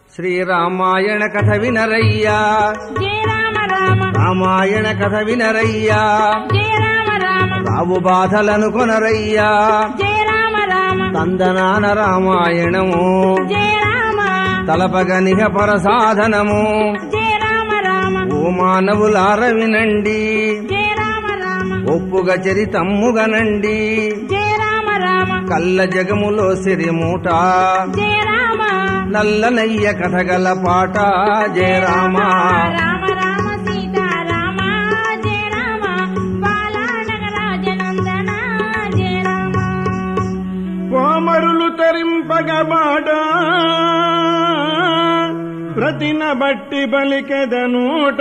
శ్రీరామాయణ కథ వినరయ్యా జయ రామ రామ రామాయణ కథ వినరయ్యా జయ రామ రామ రావు బాధలను కొనరయ్యా జయ రామ రామ తందనాన రామాయణము జయ రామ తలపగనిహ పరసాధనము జయ రామ రామ ఓ మానవులార వినండి జయ రామ రామ ఒప్పుగ చరితమ్ముగనండి జయ రామ రామ కల్ల జగములో సిరిమూట జయ రామ నల్లనయ్య కథగల పాట జయ రామ రామ రామ సీతారామ జయ రామ బాలానగరాజనందన జయ రామ కోమరులు తరింపగబాట ప్రతిన బట్టి బలికెదనూట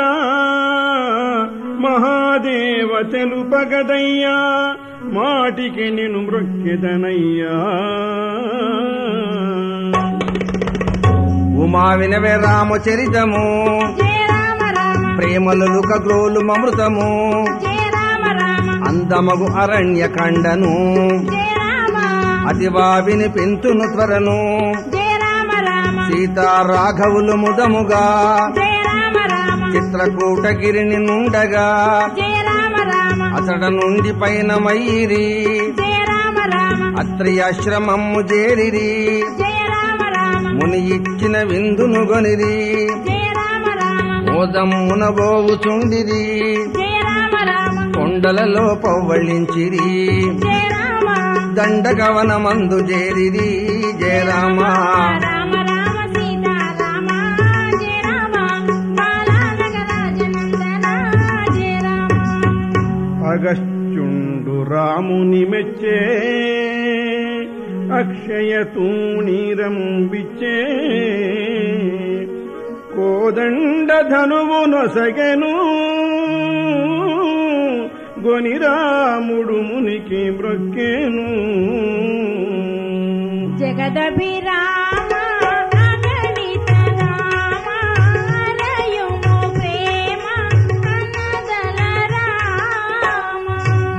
మహాదేవ తెలుపగదయ్యా మాటికి నిన్ను మృక్కెదనయ్యా ఉమా వినవే రామచరితము జయ రామ రామ ప్రేమలుక గ్రోలు మమృతము జయ రామ రామ అందమగు అరణ్య కండను జయ రామ అతివావిని పెంతును త్వరను జయ రామ రామ సీతారాఘవులు ముదముగా జయ రామ రామ చిత్రకూటగిరిని నుండగా జయ రామ రామ అతడ నుండి పైన మయ్యిరి జయ రామ రామ అత్రియాశ్రమము చేరిరి జయ రామ రామ ముని ఇచ్చిన విందును గొనిరి జయ రామ రామ మోదమ్మున బోవుచుండిరి జయ రామ రామ కొండలలో పవ్వళించిరి జయ రామ దండగవనమందు చేరిరి జయ రామ రామ రామ సీతారామ జయ రామ బాలానగరాజనందన జయ రామ అగస్త్యుండు రాముని మెచ్చే అక్షయ తూణీరంబిచ్చే కోదండ ధనువు నొసగెను గొని రాముడు మునికి మ్రొక్కెను జగదభిరామ అగణిత రామ హరయుము ప్రేమ కన్నదల రామ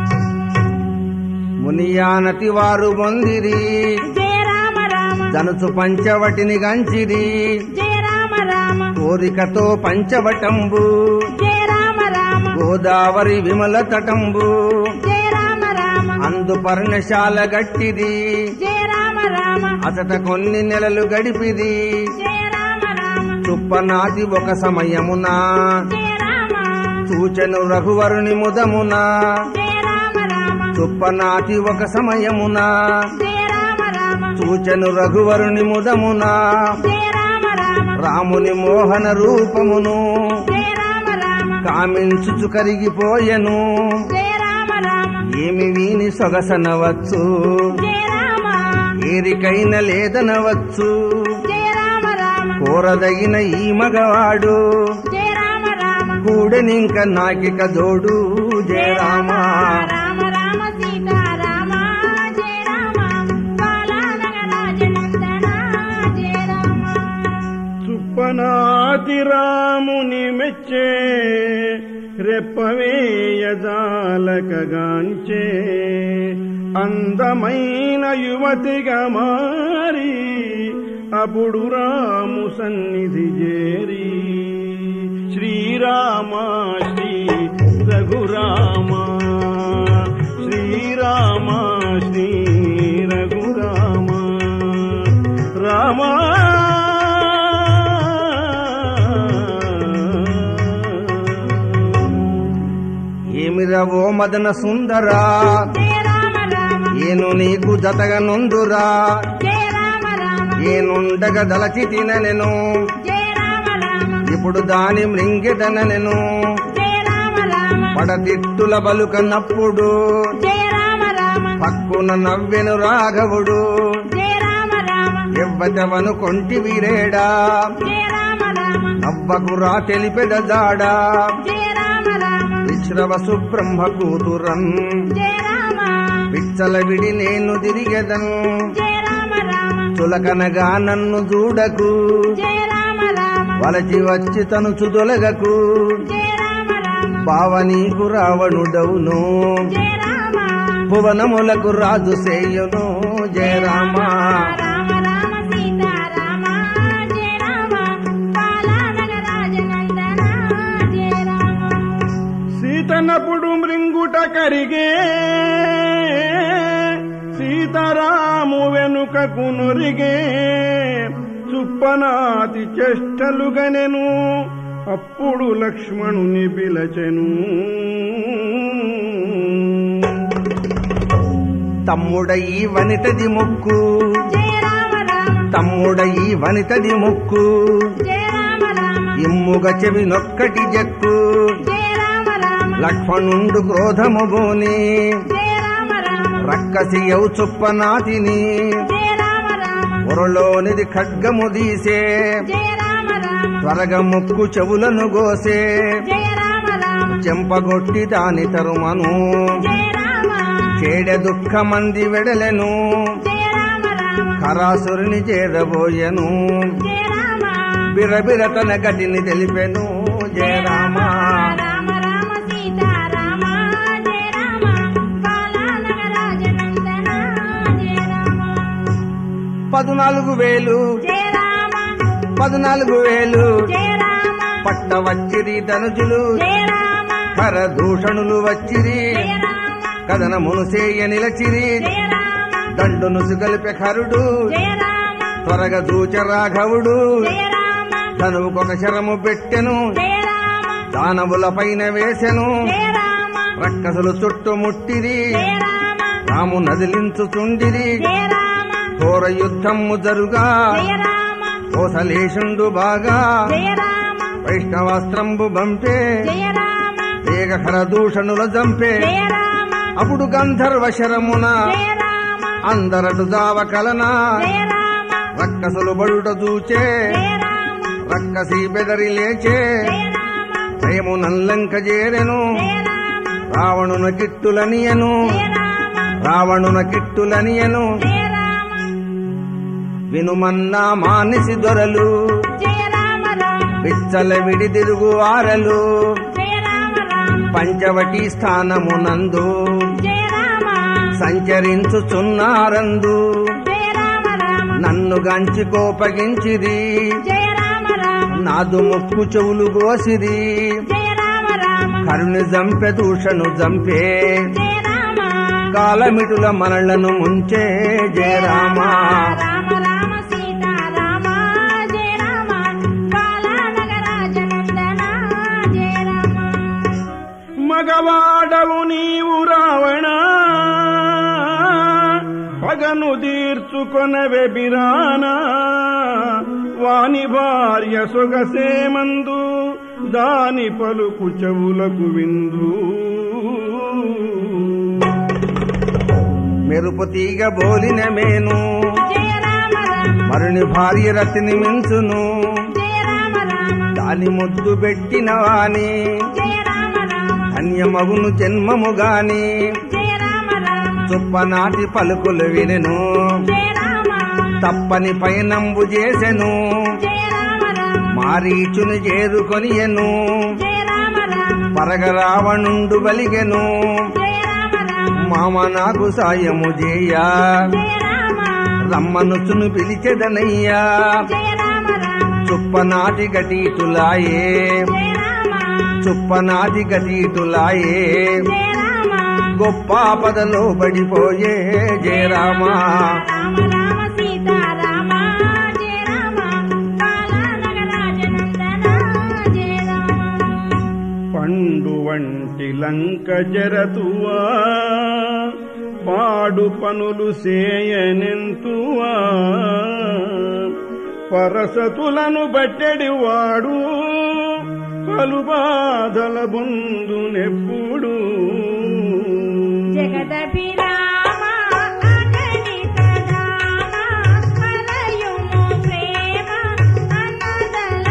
మునియానతి వారు పొందిరి జయ రామ రామ ధనుసు పంచవటిని గంచిరి జయ రామ రామ కోరికతో పంచవటంబు జయ రామ రామ గోదావరి విమల తటంబు జయ రామ రామ అందు పర్ణశాల గట్టిది జయ రామ రామ అతట కొన్ని నెలలు గడిపిది జయ రామ రామ చుప్పనాటి ఒక సమయమున జయ రామ సూచను రఘువరుని ముదమున జయ రామ రామ చుప్పనాటి ఒక సమయమున జయ రామ రామ సూచను రఘువరుని ముదమున జయ రామ రామ రాముని మోహన రూపమును జయ రామ రామ కామించుచు కరిగిపోయెను జయ రామ రామ ఏమి వీని సొగసనవచ్చు జయ రామ ఏరికైన లేదనవచ్చు జయ రామ రామ కోరదగిన ఈ మగవాడు జయ రామ రామ కూడనింక నాకిక జోడు జయ రామ రామ రామ సీతారామ జయ రామ బాలానగరాజనందన జయ రామ చుప్పనాతి రాముని మెచ్చే రెప్పవేయజాలకగాంచే అందమైన యువతిగా మారి అప్పుడు రాము సన్నిధి చేరి శ్రీరామ శ్రీ రఘురామ శ్రీరామ శ్రీ రఘురామ రామా ఏమిరవో మదన సుందరా జయ రామ రామ ఏను నీకు జతగా నుండురా జయ రామ రామ ఏనుండగ దలచి తిననెను జయ రామ రామ ఇప్పుడు దాని మృంగిదననెను జయ రామ రామ పడదిట్టుల బలుకన్నప్పుడు జయ రామ రామ పక్కున నవ్వెను రాఘవుడు జయ రామ రామ ఎవ్వతవను కొంటి వీరేడా జయ రామ రామ నవ్వకురా తెలిపెద జాడా జయ రామ రామ విశ్రవసు బ్రహ్మ కూతురన్ జయ రామ విచ్చల విడి నేను తిరిగెదను జయ రామ రామ చులకనగా నన్ను చూడకు జయ రామ రామ వలచి వచ్చి తను చుదొలగకు జయ రామ రామ బావ నీకు రావణుడవును జయ రామ భువనములకు రాజు సేయును జయ రామ రామ రామ సీతారామ జయ రామ కరిగే సీతారాము వెనుకకు నొరిగే చుప్పనాతి చేష్టలుగనెను అప్పుడు లక్ష్మణుని పిలచెను తమ్ముడై వనితది ముక్కు జయ రామ రామ తమ్ముడై వనితది ముక్కు జయ రామ రామ ఇమ్ముగ చెవి నొక్కటి జక్కు జయ రామ రామ లక్ష్మణుండు క్రోధము బోని జయ రామ రామ రక్కసి యౌ చుప్పనాతిని జయ రామ రామ పొరలోనిది ఖడ్గము దీసే జయ రామ రామ త్వరగా ముక్కు చెవులను గోసే జయ రామ రామ చెంపగొట్టి దాని తరుమను జయ రామ చేడ దుఃఖమంది వెడలెను జయ రామ రామ కరాసురుని చేరబోయెను జయ రామ బిరబిర తన గటిని తెలిపెను జయ రామ రామ రామ సీతారామ జయ రామ బాలానగరాజనందన జయ రామ పద్నాలుగు వేలు జయ రామ పద్నాలుగు వేలు జయ రామ పట్ట వచ్చిరి ధనుజులు జయ రామ కరదూషణులు వచ్చిరి జయ రామ కథనమును సేయ నిలచిరి జయ రామ దండును సుగలిపె ఖరుడు జయ రామ త్వరగా దూచ రాఘవుడు జయ రామ తనువుకొక శరము పెట్టెను జయ రామ దానవుల పైన వేసెను జయ రామ రక్కసులు చుట్టుముట్టిరి జయ రామ రాము నదిలించుచుండిరి జయ రామ ఘోర యుద్ధము జరుగా జయ రామ కోసలేషుండు బాగా జయ రామ వైష్ణవాస్త్రంబు బంపే జయ రామ ఏగఖర దూషణుల జంపే జయ రామ అప్పుడు గంధర్వ శరమున జయ రామ అందరటు దావ కలన జయ రామ రక్కసులు బడుట దూచే జయ రామ రక్కసి బెదరి లేచే జయ రామ ప్రేము నల్లంక చేరెను జయ రామ రావణున కిట్టులనియను జయ రామ రావణున కిట్టులనియను జయ రామ వినుమన్నా మానిసి దొరలు జయ రామ రామ విచ్చల విడి తిరుగు ఆరలు జయ రామ రామ పంచవటి స్థానమునందు జయ రామ సంచరించుచున్నారందు జయ రామ రామ నన్ను గంచి కోపగించిరి జయ రామ రామ నాదు ముక్కు చెవులు గోసిరి జయ రామ రామ కరుణి జంపె దూషణు జంపే జయ రామ కాలమిటుల మనలను ముంచే జయ రామ రామ రామ సీతారామ జయ రామ బాలానగరాజనందన జయ రామ మగవాడవు నీవు రావణ పగను తీర్చుకొనవే బిరానా వాని భార్య సొగసేమందు దాని పలుకు చెవులకు విందు మెరుపు తీగ బోలిన మేను జయ రామ రామ మరుని భార్య రతిని మించును జయ రామ రామ దాని ముద్దు పెట్టిన వాని జయ రామ రామ ధన్యమగును జన్మము గాని జయ రామ రామ చుప్పనాటి పలుకులు వినెను జయ రామ తప్పని పయనంబు చేసెను జయ రామ రామ మారీచుని చేరుకొనియను జయ రామ రామ పరగ రావణుండు బలిగెను జయ రామ రామ మామ నాకు సాయము చేయా జయ రామ రమ్మనుచును పిలిచెదనయ్యా జయ రామ రామ చుప్పనాటి గటీటులాయే జయ రామ చుప్పనాటి గటీటులాయే జయ రామ గొప్ప పదలో పడిపోయే జయ రామ రామ రామ సీతారామ జయ రామ బాలానగరాజనందన జయ రామ పండు వంటి లంక జరతువా పాడు పనులు సేయనెంతువా పరసతులను బట్టెడి వాడు పలు బాధల బొందునెప్పుడు జగదభిరామ అగణిత దాన కలయుము ప్రేమ అన్నదల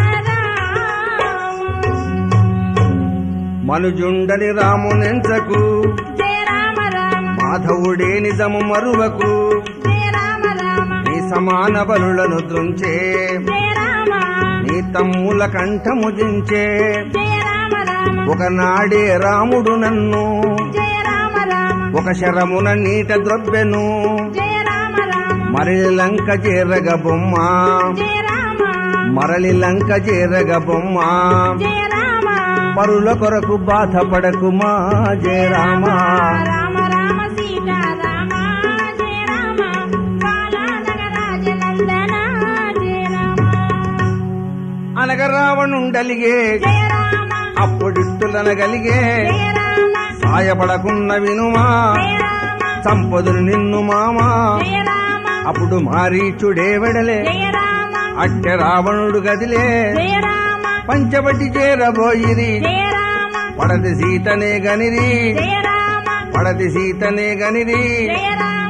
మనుజుండని రామునెంచకు జయ రామ రామ మాధవుడే నిజము మరువకు జయ రామ రామ నీ సమాన బలులను దృంచే జయ రామ నీ తమ్ముల కంఠము దించే జయ రామ రామ ఒకనాడే రాముడు నన్ను జయ రామ రామ ఒక శరమున నీట ద్రవ్యెను జయ రామ రామ మరలి లంక చేరగ బొమ్మ జయ రామ మరలి లంక చేరగ బొమ్మ జయ రామ పరుల కొరకు బాధపడకుమా జయ రామ రామ రామ సీతా రామ జయ రామ బాలానగరాజ నందన జయ రామ అనగ రావణుండలిగే జయ రామ అప్పుడిట్టులనగలిగే జయ రామ సాయపడకున్న వినుమా జయ రామ సంపదులు నిన్ను మామా జయ రామ అప్పుడు మారీచుడే వెడలే జయ రామ అట్టె రావణుడు గదిలే జయ రామ పంచబట్టి చేరబోయిరి జయ రామ పడది సీతనే గనిరి జయ రామ పడది సీతనే గనిరి జయ రామ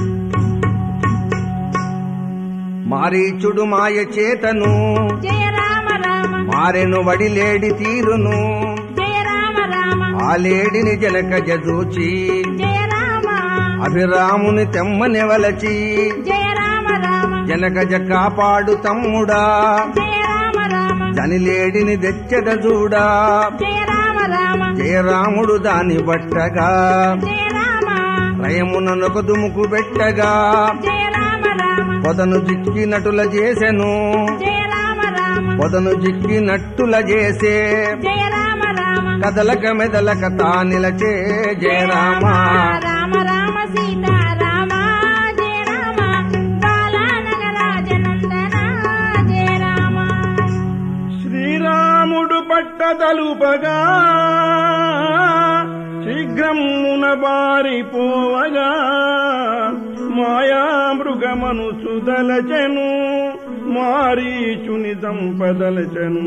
మారీచుడు మాయ చేతను జయ రామ రామ మారెను వడిలేడి తీరును జయ రామ రామ ఆ లేడిని జనక జదూచి జయ రామ అభిరాముని తెమ్మనెవలచి జయ రామ రామ జనకజ కాపాడు తమ్ముడా జయ రామ రామ జనిలేడిని దెచ్చద చూడా జయ రామ రామ జయరాముడు దాని బట్టగా జయ రామ రయముననొక దుముకు పెట్టగా జయ రామ రామ పొదను జిక్కినటుల చేసెను జయ రామ రామ పొదను జిక్కినట్టుల చేసే జయ రామ రామ కదలక మెదలక తానిలచే జయరామ రామ రామ సీతా రామ జయ రామ బాలానగరాజ నందన జయ రామ శ్రీరాముడు పట్టదలుపగా శీఘ్రమున బారిపోవగా మాయా మృగమను సుదలచెను మారీచుని దంపదలచెను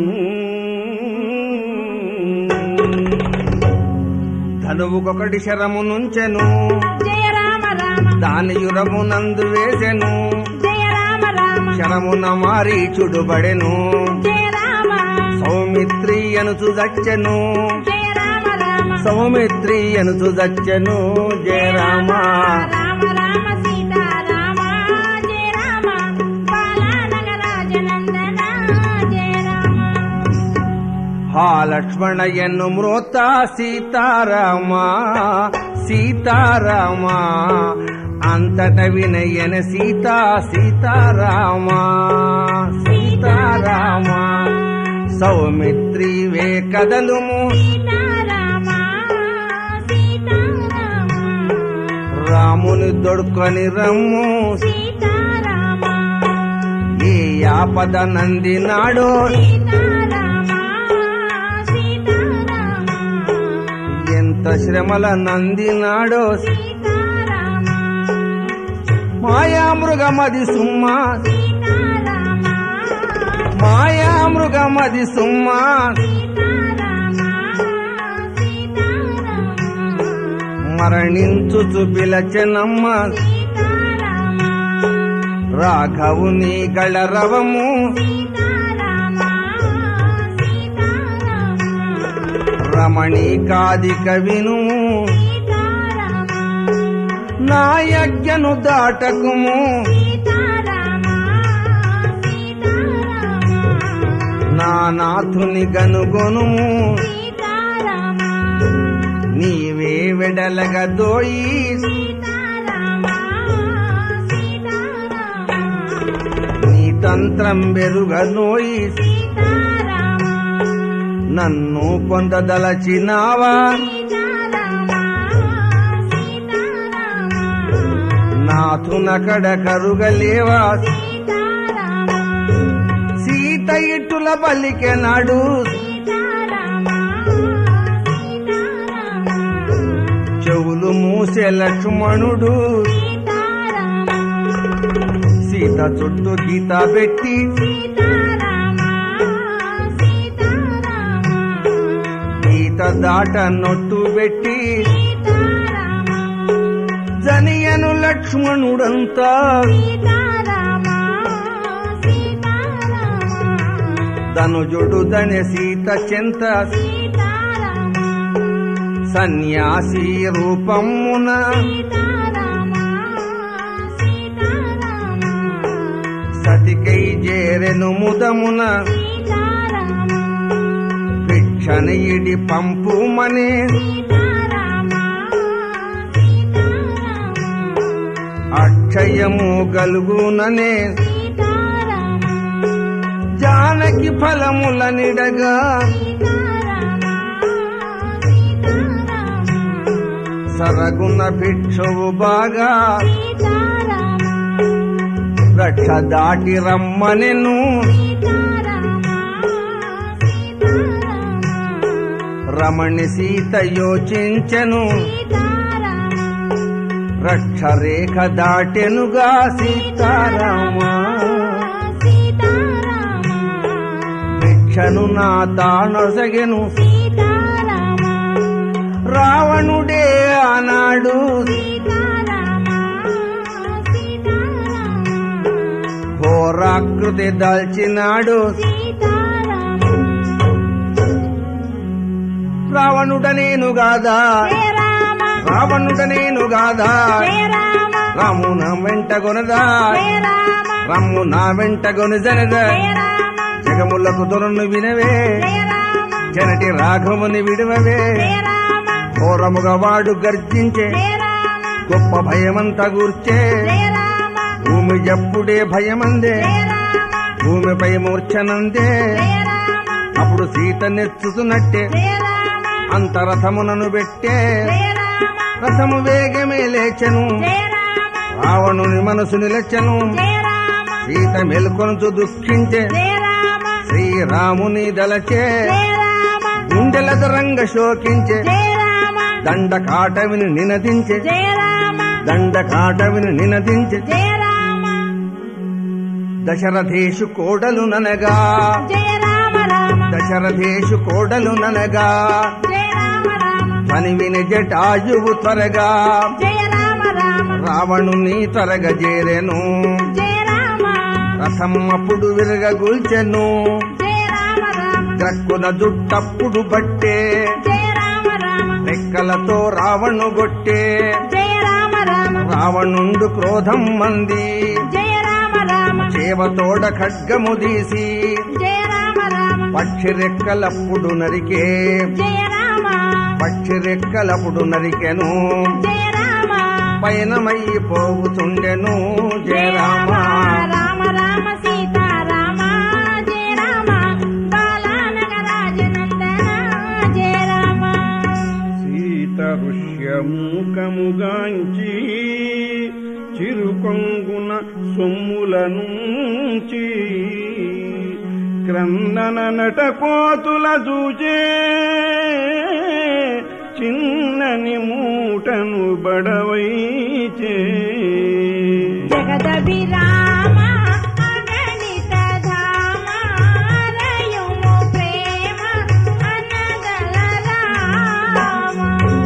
ధనువుకొకటి శరము నుంచెను జయ రామ రామ దాని యురమునందు వేసెను జయ రామ రామ శరమున మారీచుడు బడెను జయ రామ సౌమిత్రి అనుచు దచ్చెను జయ రామ రామ సౌమిత్రి అనుచు దచ్చెను జయరామ రామ రామ సీతా రామ జయ రామ బాలానగరాజ నందన జయ రామ హా లక్ష్మణ ఎన్ను మృత సీతారామ సీతారామ అంతట వినయన సీతా సీతారామ సీతారామ సౌమిత్రి వే కదలుము సీతారామ సీతారామ రాముని దొడుకొని రమ్ము సీతారామ ఈ ఆపద నందినాడో సీతారామ సీతారామ ఎంత శ్రమల నందినాడో సీతారామ మాయా మృగమది సుమ్మ సీతారామ మాయా మృగమది సుమ్మ సీతారామ సీతారామ మరణించుచు పిలచెనమ్మ సీతారామ రాఘవుని గళరవము సీతారామ సీతారామ రమణి కాదిక విను సీతారామ నా యజ్ఞను దాటకుము సీతారామ సీతారామ నా నాథుని గనుగొనుము సీతారామ నీవే వెడలగ దోయి సీతారామ సీతారామ నీ తంత్రం బెరుగనోయి సీతారామ నన్ను పొందదలచినావా సీతారామ సీతారామ నాథునకడ కరుగలేవా సీతారామ సీత ఇటుల పలికెనాడు సీతారామ సీతారామ చెవులు మూసే లక్ష్మణుడు సీతారామ సీత చుట్టూ గీత పెట్టి సీతారామ సీతారామ గీత దాట నొట్టు పెట్టి సీతారామ జనియను లక్ష్మణుడంతా సీతారామ సీతారామ ధనుజుడు దనె సీత చెంత సీతారామ సన్యాసి రూపమున సీతారామ సీతారామ సతికై చేరెను ముదమున సీతారామ భిక్షణయుడి పంపుమనే సీతారామ సీతారామ అక్షయము గలుగుననే సీతారామ జానకి ఫలముల నిడగా సీతారామ సరగుణ భిక్షువు బాగా సీతారామ రక్ష దాటి రమ్మనెను సీతారామ సీతారామ రమణి సీత యోచించెను సీతారామ రక్ష రేఖ దాటెనుగా సీతారామ సీతారామ భిక్షను నా తానొసగెను సీతారామ రావణుడే ఆనాడు సీతారామ సీతారామ ఘోరాకృతి దాల్చినాడు సీతారామ రావణుడ నేను గాదా జయ రామ రావణుడ నేను గాదా జయ రామ రాము నా వెంట గొనదా జయ రామ రమ్ము నా వెంట గొనిజనదా జయ రామ జగములకు దొరను వినవే జయ రామ జనటి రాఘవుని విడవవే జయ రామ ఘోరముగా వాడు గర్జించే జయ రామ గొప్ప భయమంతా గూర్చే జయ రామ భూమి ఎప్పుడే భయమందే జయ రామ భూమిపై మూర్ఛనందే జయ రామ అప్పుడు సీత నెచ్చుతున్నట్టే జయ రామ అంతరథమునను పెట్టే జయ రామ రథము వేగమే లేచెను జయ రామ రావణుని మనసు నిలచెను జయ రామ సీత మెలుకొనుచు దుఃఖించే జయ రామ శ్రీరాముని దలచే జయ రామ గుండెల రంగ శోకించే జయ రామ దండ కాటవిని నినదించే జయ రామ దండ కాటవిని నినదించే జయ రామ దశరథేషు కోడలు ననగా జయ రామ రామ దశరథేషు కోడలు ననగా జయ రామ రామ పని విని జటాయువు త్వరగా జయ రామ రామ రావణుని త్వరగా చేరెను జయ రామ రథం అప్పుడు విరగగూల్చెను జయ రామ రామ గ్రక్కున జుట్టప్పుడు బట్టే జయ రామ రామ రెక్కలతో రావణు గొట్టే జయ రామ రామ రావణుండు క్రోధం మంది జయ రామ రామ చేవతోడ ఖడ్గము తీసి జయ రామ రామ పక్షి రెక్కలప్పుడు నరికే జయ రామ పక్షి రెక్కలప్పుడు నరికెను జయ రామ పయనమయ్యి పోవుతుండెను జయ రామ రామ రామ సీతారామ జయ రామ బాలానగరాజనందన జయ రామ సీత ఋష్యమూకముగాంచి చిరుకొంగున సొమ్ములనుంచి క్రందన నటకోతుల చూచే చిన్నని మూటను బడవైచే జగదభిరామ అగణిత ధామ రయుము ప్రేమ అనగల రామ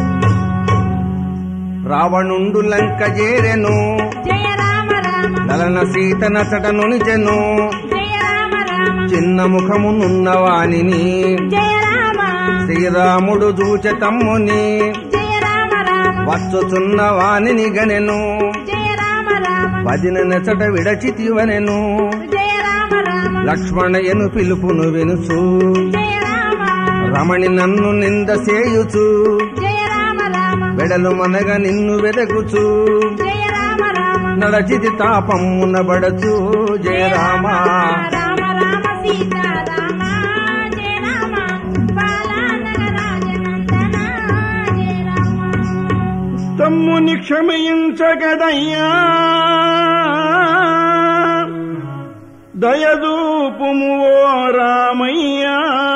రావణుండు లంక చేరెను జయ రామ రామ లలన సీత నచట నునిచెను జయ రామ రామ చిన్న ముఖమునున్నవానిని జయ రామ శ్రీరాముడు దూచ తమ్ముని జయ రామ రామ వచ్చుచున్న వానిని గనెను జయ రామ రామ భజన నెచట విడచితివనెను జయ రామ రామ లక్ష్మణయ్యను పిలుపును వినుచు జయ రామ రమణి నన్ను నింద చేయుచు జయ రామ రామ వెడలు మనగ నిన్ను వెదకుచు జయ రామ రామ నడచితి తాపమ్మున బడచు జయ రామ రామ రామ సీతారామ జయ రామ బాలానగరాజనందన జయ రామ తమ్ముని క్షమించగదయ్యా దయదూపుము ఓ రామయ్యా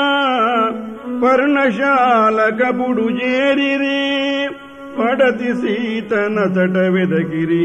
పర్ణశాల కపుడు చేరిరి పడతి సీత నచట వెదకిరి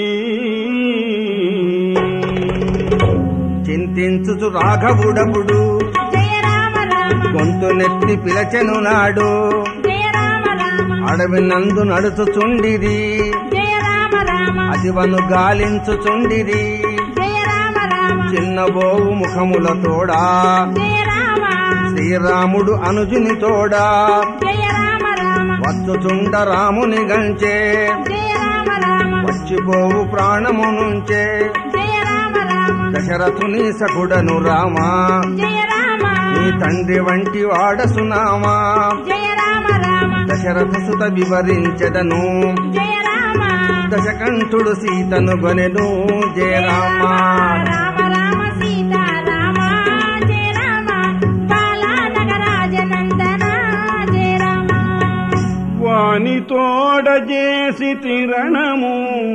చింతించుచు రాఘవుడపుడు జయ రామ రామ గొంతు నెత్తి పిలచెను నాడు జయ రామ రామ అడవి నందు నడుచుచుండిది జయ రామ రామ అదివను గాలించుచుండిది జయ రామ రామ చిన్నబోవు ముఖముల తోడా జయ రామ శ్రీరాముడు అనుజుని తోడా జయ రామ రామ వచ్చుచుండ రాముని గంచే జయ రామ రామ వచ్చిపోవు ప్రాణము నుంచే జయ రామ రామ దశరథుని సకుడను రామా జయ రామ నీ తండ్రి వంటి వాడసునామా జయ రామ రామ దశరథ సుత వివరించెదను జయ రామ దశకంఠుడు సీతను గొనెను జయ రామ రామ రామ సీతారామ జయ రామ బాలానగరాజనందన జయ రామ వానితో వాడజేసి తిరణము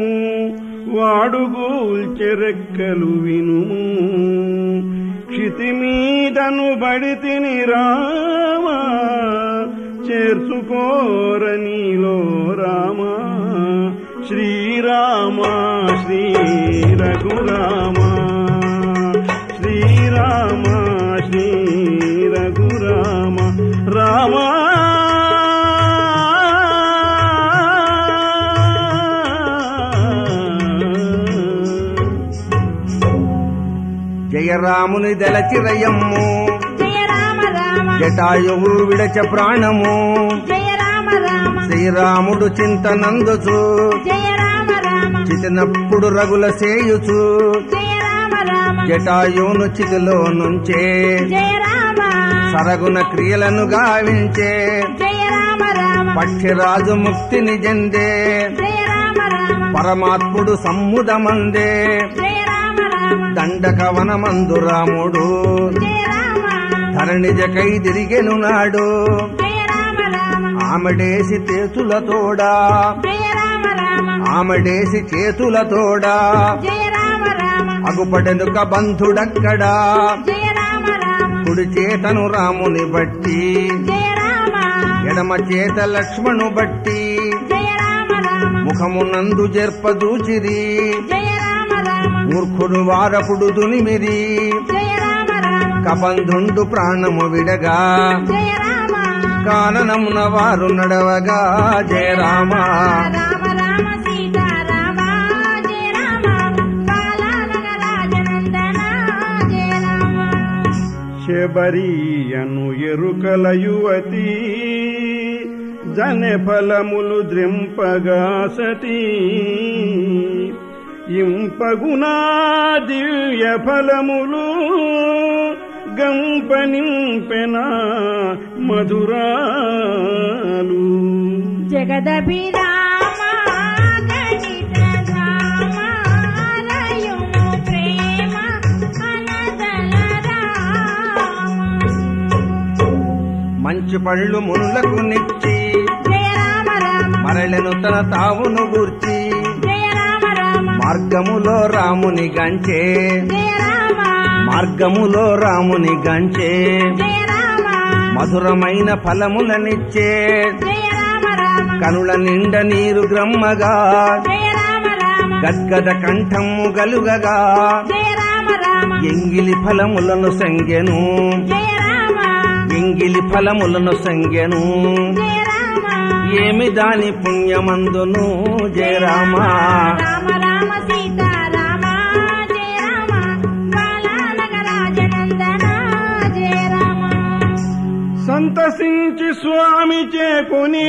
వాడుగూల్చెరెక్కలు వినుము క్షితిమీదను బడితిని రామా చేర్చుకోర నీలో రామా శ్రీరామ శ్రీ రఘురామ శ్రీరామ శ్రీ రఘురామ రామా జయరాముని దళచిరయమ్ము జయ రామ రామ జటాయువు విడచ ప్రాణము జయ రామ రామ శ్రీరాముడు చింతనందుచు జయ రామ రామ చితినప్పుడు రగుల సేయుచు జయ రామ రామ జటాయువును చితిలో నుంచే జయ రామ సరగున క్రియలను గావించే జయ రామ రామ పక్షిరాజు ముక్తిని జందే జయ రామ రామ పరమాత్ముడు సమ్ముదమందే జయ రామ రామ దండకవనమందు రాముడు జయ రామ ధరణిజకై తిరిగెను నాడు జయ రామ రామ ఆమెడేసి చేతులతోడా జయ రామ రామ ఆమెడేసి చేతులతోడా జయ రామ రామ అగుపడెనుక బంధుడక్కడా జయ రామ రామ కుడి చేతను రాముని బట్టి జయ రామ ఎడమ చేత లక్ష్మణు బట్టి జయ రామ రామ ముఖమునందు జర్పదూచిరి జయ రామ రామ మూర్ఖుడు వారపుడు దునిమిరి జయ రామ రామ కబంధుండు ప్రాణము విడగా జయ రామ కాననమున వారు నడవగా జయ రామ రామ రామ సీతా రామ జయ రామ బాలానగ రాజనందన జయ రామ శబరియను ఎరుకల యువతి జనె ఫలములు ద్రింపగా సతీ ఇంపగునా దివ్య ఫలములు గంప నింపెన మధురాలు జగదభిరామ గణిత ధామ రయుము ప్రేమ అనదల రామ మంచి పళ్ళు మునులకు నిచ్చి జయ రామ రామ మరళెను తన తావును గూర్చి జయ రామ రామ మార్గములో రాముని గంచే జయ రామ మార్గములో రాముని గంచే జయ రామ మధురమైన ఫలములనిచ్చే జయ రామ రామ కనుల నిండ నీరు గ్రమ్మగా జయ రామ రామ గద్గద కంఠము గలుగగా జయ రామ రామ ఎంగిలి ఫలములను సంగెను జయ రామ ఎంగిలి ఫలములను సంగెను జయ రామ ఏమి దాని పుణ్యమందును జయ రామ రామ రామ సీతా రామ జయ రామ బాలానగ రాజనందన జయ రామ సంతసించి స్వామి చేకునే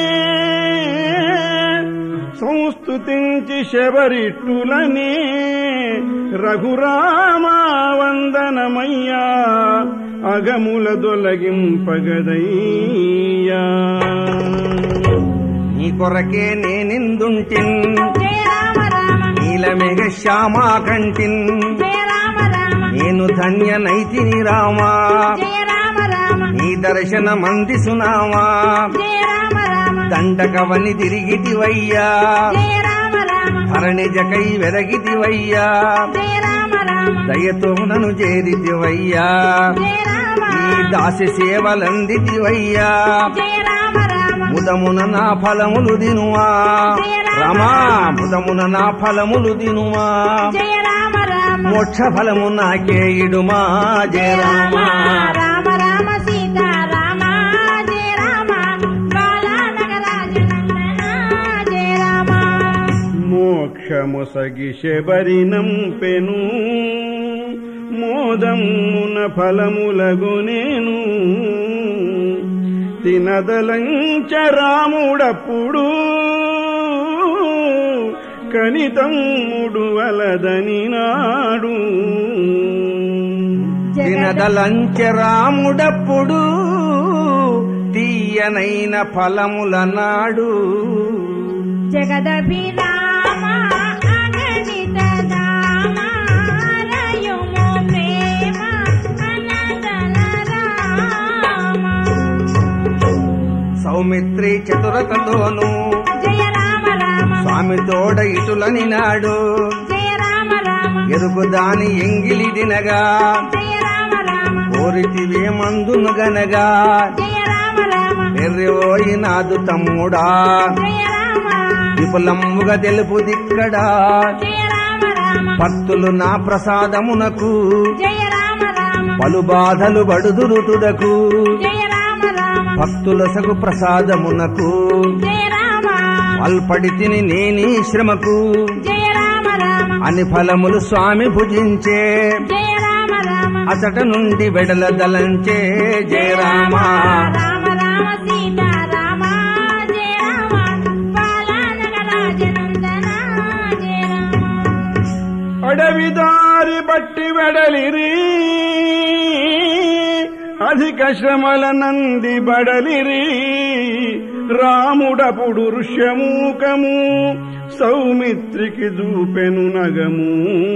సంస్తుతించి శబరిట్టులనే రఘురామ వందనమయ్యా అగముల దొలగింపగదయ్యా నీ కొరకే నేనిందుంటిన్ జయ రామ రామ నీలమేఘ శ్యామా కంటిన్ జయ రామ రామ నేను ధన్యనైతిని రామా జయ రామ రామ నీ దర్శనమంది సునామా జయ రామ రామ దండకవని తిరిగితివయ్యా జయ రామ రామ ధరణిజకై వెరగితివయ్యా జయ రామ రామ దయతో నను చేరితివయ్యా జయ రామ ఈ దాసి సేవలందితివయ్యా జయ రామ రామ ముదమున నా ఫలములు దినుమా రమా ముదమున నా ఫలములు దినుమా జయ రామ రామ మోక్ష ఫలము నాకే ఇడుమా జయ రామ రామ రామ సీతా రామ జయ రామ బాలానగ రాజనందన జయ రామ మోక్షముసగి శబరినంపెను మోదమున ఫలములగునేను తినదలంచ రాముడప్పుడు కనితమ్ముడు వలదని నాడు తినదలంచె రాముడప్పుడు తీయనైన ఫలముల నాడు జగదభిరామ అగణిత దామ రయుము ప్రేమ అనదల రామ సౌమిత్రి చతురతలోను జయ స్వామి తోడ ఇటులని నాడు జయ రామ రామ ఎరుకు దాని ఎంగిలి దినగా జయ రామ రామ కోరితివే మందును గనగా జయ రామ రామ ఎర్రిపోయి నాదు తమ్ముడా జయ రామ విపులమ్ముగా తెలుపు దిక్కడా జయ రామ రామ భక్తులు నా ప్రసాదమునకు జయ రామ రామ పలు బాధలు బడుదురు తుదకు జయ రామ రామ భక్తుల సగు ప్రసాదమునకు జయ రామ అల్పడి తిని నేనీ శ్రమకు జయ రామ రామ అని ఫలములు స్వామి భుజించే జయ రామ రామ అసట నుండి వెడల దలంచే జయ రామ రామ రామ సీత రామ జయ రామ బాలానగ రాజనందన జయ రామ అడవి దారి బట్టి వెడలిరి అధిక శ్రమల నంది బడలిరి రాముడపుడు ఋష్యమూకము సౌమిత్రికి చూపెను నగము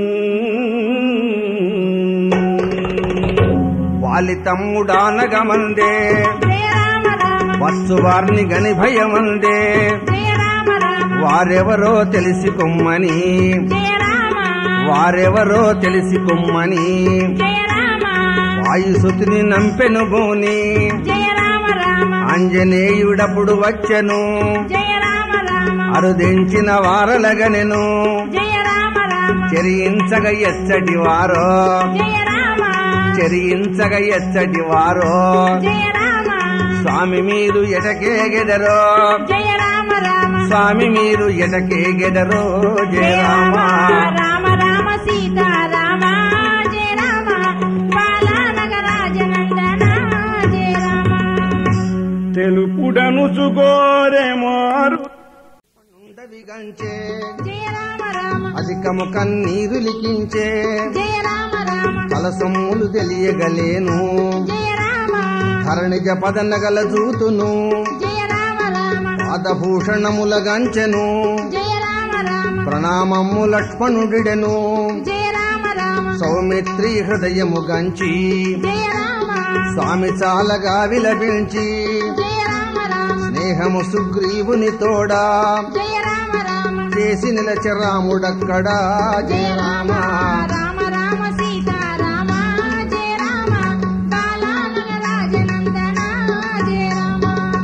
వాలి తమ్ముడానగమందే జయ రామ రామ వచ్చు వారిని గని భయమందే జయ రామ రామ వారెవరో తెలిసి కొమ్మని జయ రామ వారెవరో తెలిసి కొమ్మని జయ రామ వాయుసుతిని నంపెను గోని జయ రామ రామ ఆంజనేయుడప్పుడు వచ్చెను జయ రామ రామ అరుదించిన వారలగనెను జయ రామ రామ చెరియించగ ఎచ్చటి వారో జయ రామ చెరియించగ ఎచ్చటి వారో జయ రామ స్వామి మీరు ఎటకేగెదరో జయ రామ రామ స్వామి మీరు ఎటకేగెదరో జయ రామ రామ రామ సీత రామ జయ రామ బాలానగ రాజనందన జయ రామ తెలుపుడను చుగోరె మారు ఉండవిగంచే జయ రామ రామ అధికము కన్నీరు లిఖించే జయ రామ రామ కలసమ్ములు తెలియగలేను జయ రామ ధరణిజ పదనగల జూతును జయ రామ రామ పాదభూషణముల గంచెను జయ రామ రామ ప్రణామమ్ము లక్ష్మణుడిడెను జయ రామ రామ సౌమిత్రి హృదయము గంచి జయ రామ స్వామి చాలగా విలపించి జయ రామ రామ స్నేహము సుగ్రీవుని తోడా జయ రామ రామ చేసి నిలచి రాముడక్కడా జయ రామ రామ రామ సీత రామ జయ రామ బాలానగ రాజనందన జయ రామ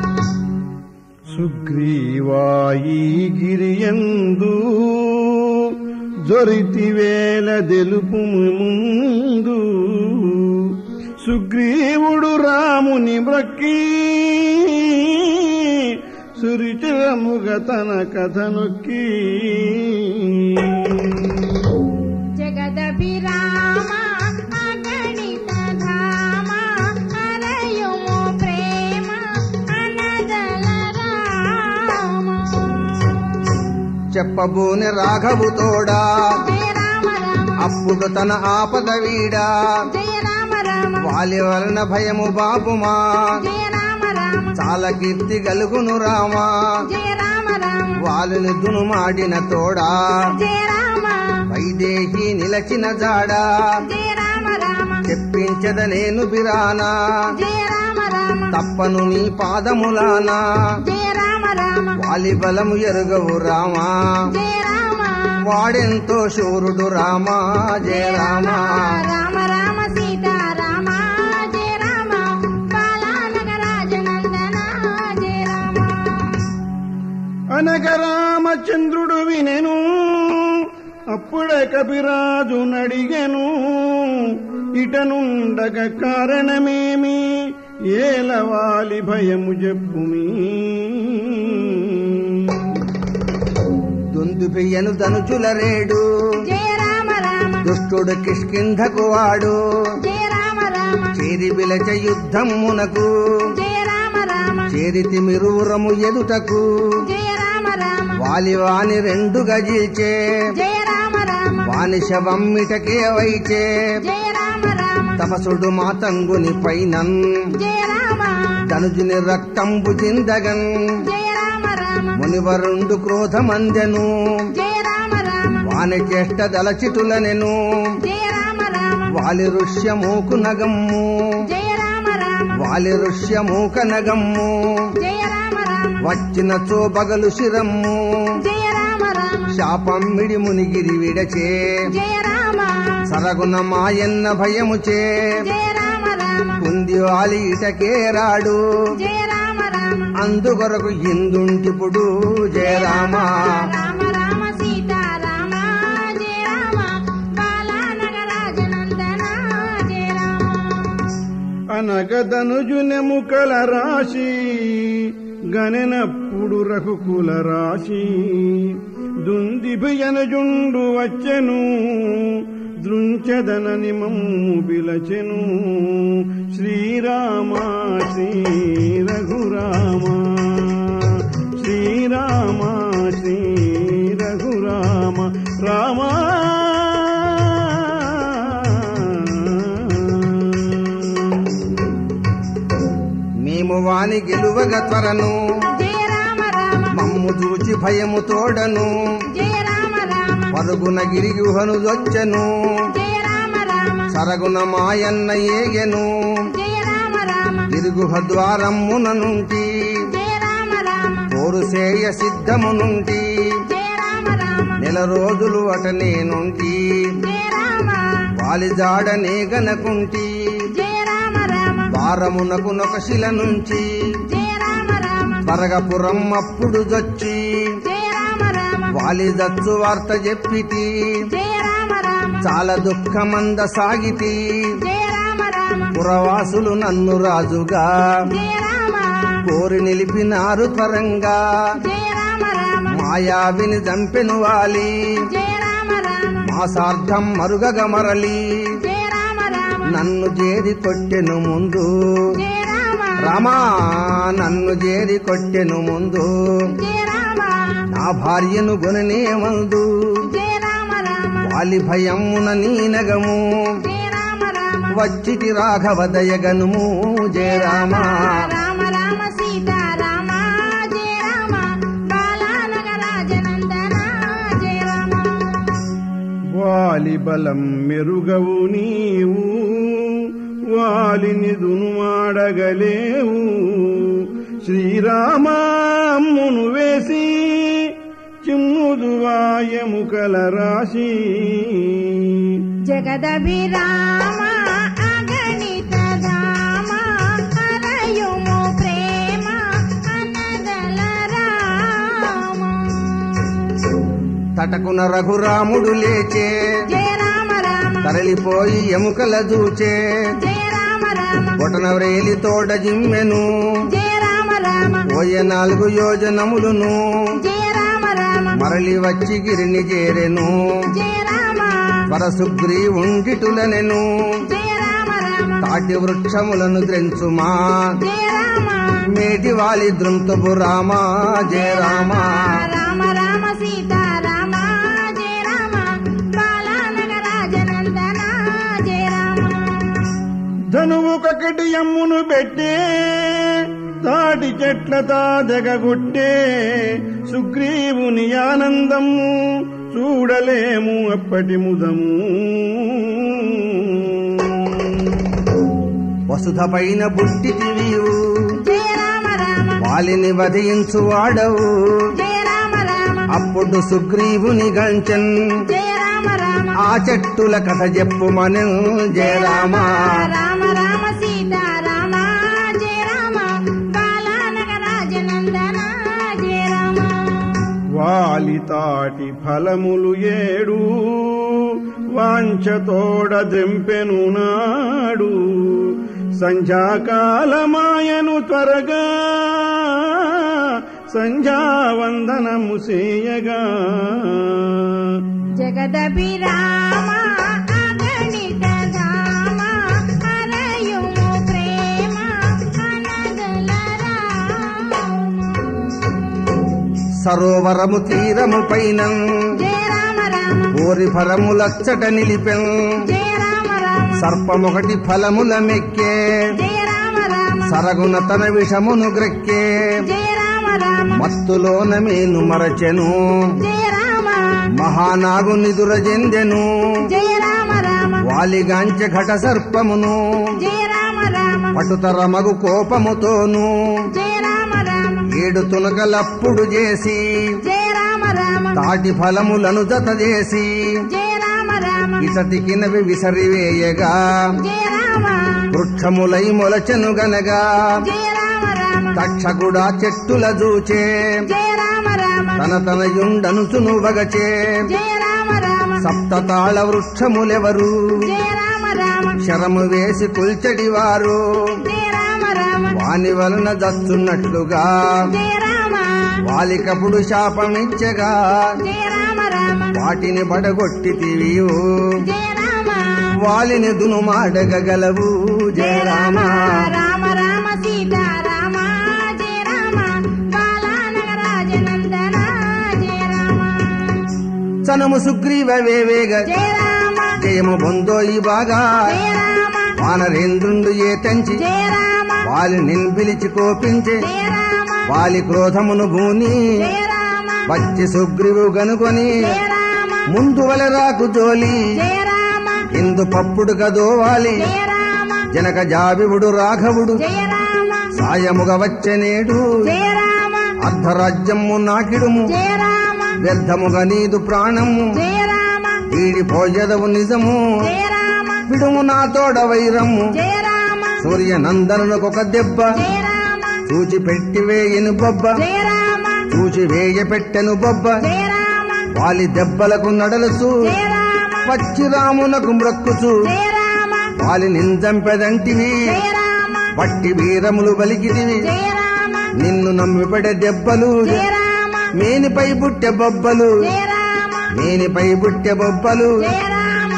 సుగ్రీవాయి గిరియందు జొరితివేల తెలుపు ముందు సుగ్రీవుడు రాముని బ్రక్కి సురిచిరముగ తన కథ నొక్కి జగదభిరామ అగణిత ధామ హరయుము ప్రేమ అనదల రామ చెప్పబోని రాఘవు తోడా జయ రామ రామ అప్పుడు తన ఆపద వీడా జయ రామ రామ వాలి వలన భయము బాపుమా జయ రామ రామ చాలా కీర్తి గలుగును రామా జయ రామ రామ వాలిని దునుమాడిన తోడా జయ రామ వైదేహి నిలచిన జాడా జయ రామ రామ చెప్పించద నేను బిరానా జయ రామ రామ తప్పను నీ పాదములానా జయ రామ రామ వాలి బలము ఎరుగవు రామా జయ రామ వాడెంతో శూరుడు రామా జయ రామా రామ రామ సీత రామ జయ రామ బాలానగ రాజనందన జయ రామ అనగ రామచంద్రుడు వినెను అప్పుడే కపిరాజు నడిగెను ఇటనుండగ కారణమేమి ఏలవాలి భయము చెప్పుమీ దుందుబియ్యను ధనుచుల రేడు జయ రామ రామ దుష్టుడు కిష్కింధకు వాడు జయ రామ రామ చేరి విలచ యుద్ధమునకు జయ రామ రామ చేరితి మిరువురము ఎదుటకు జయ రామ రామ వాలి వాని రెండు గజిల్చే జయ రామ రామ వాని శవమ్మిటకే వైచే జయ రామ రామ తపసుడు మాతంగుని పైనన్ జయ రామ ధనుజుని రక్తంబు చిందగన్ జయ రామ రామ మునివరుండు క్రోధమందెను జయ రామ రామ వాని చేష్ట దలచిటులనెను జయ రామ రామ వాలి ఋష్యమూకు నగమ్ము జయ రామ రామ వాలి ఋష్యమూక నగమ్ము జయ రామ రామ వచ్చిన చోబగలు శిరమ్ము జయ రామ రామ శాపమ్మిడి మునిగిరి విడచే జయ రామ సరగున మాయన్న భయము చే జయ రామ రామ కుంది వాలి ఇటకే రాడు జయ రామ రామ అందుకొరకు ఇందుంటిపుడు జయ రామ రామ రామ సీతారామ జయ రామ బాలానగరాజనందన జయ రామ అనగదనుజునెముకల రాశి గనెనప్పుడు రఘుకుల రాశి దుందిభియనజుండు వచ్చెను దృంచదనని మమ్ము బిలచెను శ్రీరామ శ్రీ రఘురామ శ్రీరామ శ్రీ రఘురామ రామ మేము వాని గెలువగ త్వరను జయ రామ రామ మమ్ము చూచి భయము తోడను జయ రామ రామ పరుగున గిరి గుహను దొచ్చెను జయ రామ రామ సరగున మాయన్న ఏగెను జయ రామ రామ గిరుగుహ ద్వారమున నుండి జయ రామ రామ పోరు సేయ సిద్ధము నుండి జయ రామ రామ నెల రోజులు అటనే నుండి జయ రామ వాలి జాడనే గనకుంటి జయ రామ రామ వారమునకు నొక శిల నుంచి జయ రామ రామ పరగపురం అప్పుడు దొచ్చి జయ రామ రామ వాలి దచ్చు వార్త చెప్పితి జయ రామ రామ చాలా దుఃఖమంద సాగితి జయ రామ రామ పురవాసులు నన్ను రాజుగా జయ రామ కోరి నిలిపినారు త్వరంగా జయ రామ రామ మాయావిని చంపెను వాలి జయ రామ రామ మాసార్థం మరుగగ మరలి జయ రామ రామ నన్ను చేరి కొట్టెను ముందు జయ రామ రామా నన్ను చేరి కొట్టెను ముందు జయ రామ నా భార్యను గుణనే మందు జయ రామ రామ వాలి భయమున నీనగము జయ రామ రామ వచ్చిటి రాఘవ దయగనుము జయ రామ రామ రామ సీతారామ జయ రామ బాలానగరాజనందన జయ రామ వాలి బలం మెరుగవు నీవు వాలిని దునుమాడగలేవు శ్రీరామమ్మును వేసి చిమ్ముదువాయముకల రాశి జగదభిరామ అగణిత ధామ హరయుము ప్రేమ అనగల రామ తటకున రఘురాముడు లేచే జయ రామ రామ తరలిపోయి ఎముకల దూచే జయ రామ రామ బొటన వ్రేలి తోడ జిమ్మెను జయ రామ రామ పోయే నాలుగు యోజనములును జయ రామ రామ మరలి వచ్చి గిరిని చేరెను జయ రామ వరసుగ్రీవుండిటులనెను జయ రామ రామ తాటి వృక్షములను ద్రెంచుమా జయ రామ మేటి వాలి దృంతపు రామ జయ రామ రామ రామ సీతారామ జయ రామ బాలానగరాజనందన జయ రామ ధనువు కకటి అమ్మును పెట్టే తాటి చెట్ల తాజగొట్టే సుగ్రీవుని ఆనందము చూడలేము అప్పటి ముదము వసుధ పైన బుట్టిటి నీవు జయ రామ రామ వాలిని వధించు వాడవు జయ రామ రామ అప్పుడు సుగ్రీవుని గంచన్ జయ రామ రామ ఆ చెట్టుల కథ చెప్పుమను జయ రామ రామ రామ సీతారామ జయ రామ బాలానగరాజనందన జయ రామ వాలి తాటి ఫలములు ఏడు వాంఛతోడ దెంపెను నాడు సంధ్యాకాలమాయను త్వరగా సంధ్యావందనము చేయగా జగదభిరామ అగణిత ధామ హరయుము ప్రేమ అనగల రామ సరోవరము తీరము పైన జయ రామ రామ ఓరి ఫలములచ్చట నిలిపెన్ జయ రామ రామ సర్పమొకటి ఫలముల మెక్కే జయ రామ రామ సరగున తన విషమును గ్రెక్కే జయ రామ రామ మత్తులోన మేను మరచెను జయ రామ మహానాగు నిదుర జెందెను జయ రామ రామ వాలిగాంచె ఘట సర్పమును జయ రామ రామ పటుతర మగు కోపముతోను జయ రామ రామ ఏడు తునకలప్పుడు చేసి జయ రామ రామ రామ తాటి ఫలములను జత చేసి జయ రామ రామ ఇసతికినవి విసరివేయగా జయ రామ వృక్షములై మొలచెను గనగా జయ రామ రామ తక్షకుడా చెట్టుల జూచే జయ రామ రామ తన తనయుండనుచును వగచే జయ రామ రామ సప్తతాళ వృక్షములెవరు జయ రామ రామ శరము వేసి కుల్చడివారు జయ రామ రామ వాని వలన దచ్చున్నట్లుగా జయ రామ వాలికపుడు శాపమిచ్చగా జయ రామ రామ వాటిని బడగొట్టితివియు జయ రామ వాలిని దునుమాడగలవు జయ రామ రామ రామ సీతా రామ జయ రామ బాలానగరాజనందన జయ రామ సనము సుగ్రీవ వేవేగ జయ రామ జయము బొందోయి బాగా జయ రామ వానరేంద్రుండు ఏ తెంచి జయ రామ వాలి నిల్పిలిచి కోపించే జయ రామ వాలి క్రోధమును భూని జయ రామ వచ్చి సుగ్రీవు గనుకొని జయ రామ ముందు వలరాకు జోలి జయ రామ ఇందు పప్పుడు కదోవాలి జయ రామ జనక జాబివుడు రాఘవుడు జయ రామ సాయముగ వచ్చనేడు జయ రామ అర్ధరాజ్యము నాకిడుము జయ రామ వ్యర్థముగా నీదు ప్రాణము జయ రామ ఈడిపోయదవు నిజము జయ రామ విడుము నా తోడ వైరము జయ రామ సూర్య నందనుకొక దెబ్బ జయ రామ చూచి పెట్టి వేయను బొబ్బ జయ రామ చూచి వేయ పెట్టెను బొబ్బ జయ రామ వాలి దెబ్బలకు నడలుచు జయ రామ వచ్చి రామునకు మ్రక్కుచు జయ రామ వాలి నింజంపెదంటివి జయ రామ వట్టి వీరములు బలికిదివి జయ రామ నిన్ను నమ్మిపడే దెబ్బలు జయ రామ మేనిపై బుట్టె బొబ్బలు జయ రామ మేనిపై బుట్టె బొబ్బలు జయ రామ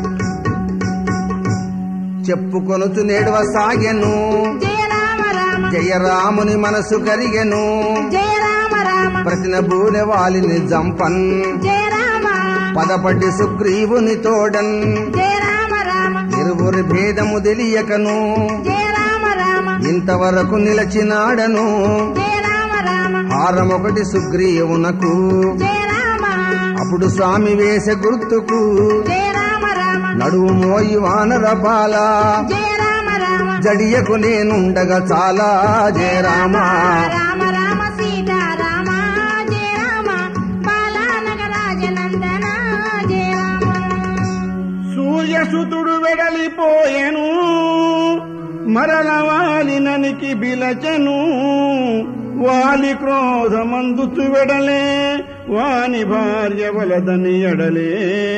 చెప్పుకొనుచు నేడువ సాగెను జయ రామ రామ జయరాముని మనసు కరిగెను జయ రామ రామ ప్రతిన బూనె వాలిని జంపన్ జయ రామ పదపడి సుగ్రీవుని తోడన్ జయ రామ రామ ఇరువురి భేదము తెలియకను జయ రామ రామ ఇంతవరకు నిలచినాడను జయ రామ రామ హారమొకటి సుగ్రీవునకు జయ రామ అప్పుడు స్వామి వేసే గుర్తుకు జయ రామ రామ నడువు మోయి వానర బాల జయ రామ రామ జడియకు నేనుండగా చాలా జయ రామ రామ రామ సీతా రామ జయ రామ బాలానగరాజనందన జయ రామ సూర్యసుతుడు వెడలిపోయెను మరల వాలిననికి బిలచెను వాలి క్రోధమందుచు వెడలే వాని భార్య వలదని ఎడలే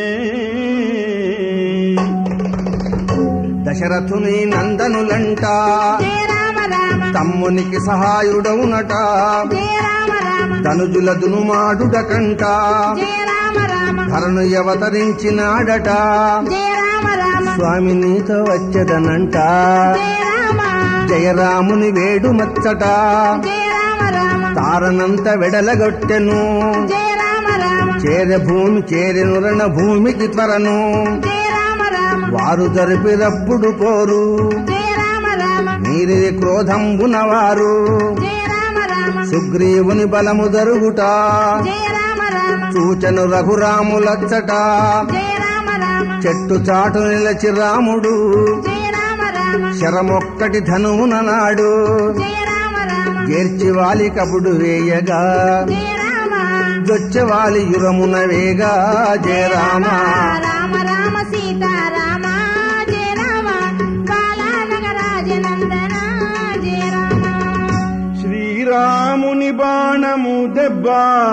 దశరథుని నందనులంట జయ రామ రామ తమ్మునికి సహాయుడవునట జయ రామ రామ ధనుజుల దునుమాడుడ కంట జయ రామ రామ కరణు అవతరించినాడట జయ రామ రామ స్వామి నీతో వచ్చదనంట జయ రామ జయరాముని వేడు మచ్చట జయ రామ రామ తారనంత వెడలగొట్టెను జయ రామ రామ చేరె భూమి చేరెను రణ భూమికి త్వరను జయ రామ రామ వారు జరిపినప్పుడు పోరు జయ రామ రామ మీరి క్రోధంబునవారు జయ రామ రామ సుగ్రీవుని బలము దరుగుట జయ రామ రామ సూచను రఘురాములచ్చట జయ రామ రామ చెట్టు చాటు నిలచి రాముడు జయ రామ రామ శరమొక్కటి ధనువున నాడు జయ రామ రామ గేర్చి వాలి కబుడు వేయగా జయ రామ జొచ్చె వాలి యురమున వేగా జయ రామ రామ రామ సీతా రామ జయ రామ బాలానగరాజనందన జయ రామ శ్రీరాముని బాణము దెబ్బ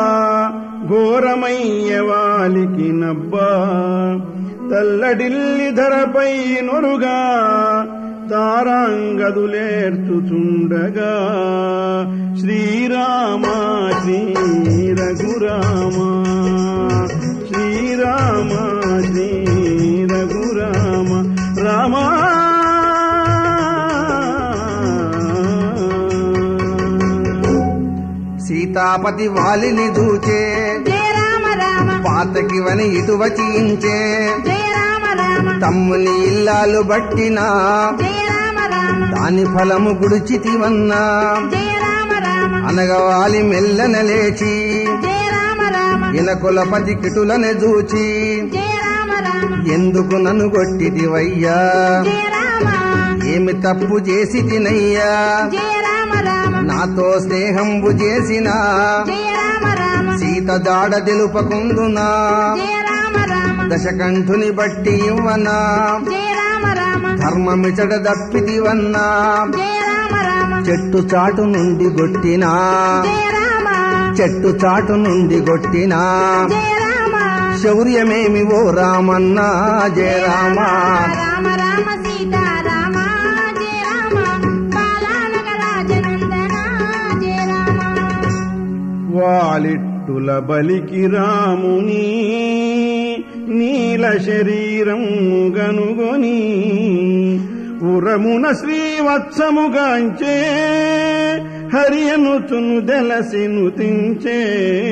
ఘోరమయ్య వాలికి నబ్బా తల్లడిల్లి ధరపై నొరుగా తారాంగదులేర్చుచుండగా శ్రీరామ శ్రీ రఘురామ శ్రీరామ శ్రీ రఘురామ రామా సీతాపతి వాలిని దూచే జయ రామ రామ పాతకి వని ఇటు వచించే జయ రామ రామ తమ్ముని ఇల్లాలు బట్టినా జయ రామ రామ దాని ఫలము గుడిచితివన్నా జయ రామ రామ అనగవాలి మెల్లన లేచి జయ రామ రామ ఇనకులపతి కిటులనే చూచి జయ రామ రామ ఎందుకు నన్ను కొట్టిదివయ్యా జయ రామ ఏమి తప్పు చేసి తినయ్యా జయ రామ రామ నాతో స్నేహంబు చేసినా జయ రామ రామ సీత దాడ తెలుపకుందునా జయ రామ రామ దశకంఠుని బట్టి ఇవ్వనా జయ రామ రామ ధర్మమిచడ దప్పిదివన్నా జయ రామ రామ చెట్టు చాటు నుండి గొట్టినా జయ రామ చెట్టు చాటు నుండి గొట్టినా జయ రామ శౌర్యమేమి ఓ రామన్నా జయ రామ రామ రామ సీతా రామ జయ రామ బాలానగరాజనందన జయ రామ వాలిట్టుల బలికి రాముని నీల శరీరం గనుగొని ఉరమున శ్రీవత్సముగాంచే హరియనుతును దెలసిను తించే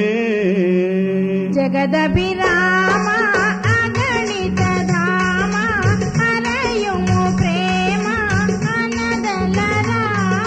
జగదభిరామ అగణిత ధామ హరయుము ప్రేమ అనదలరా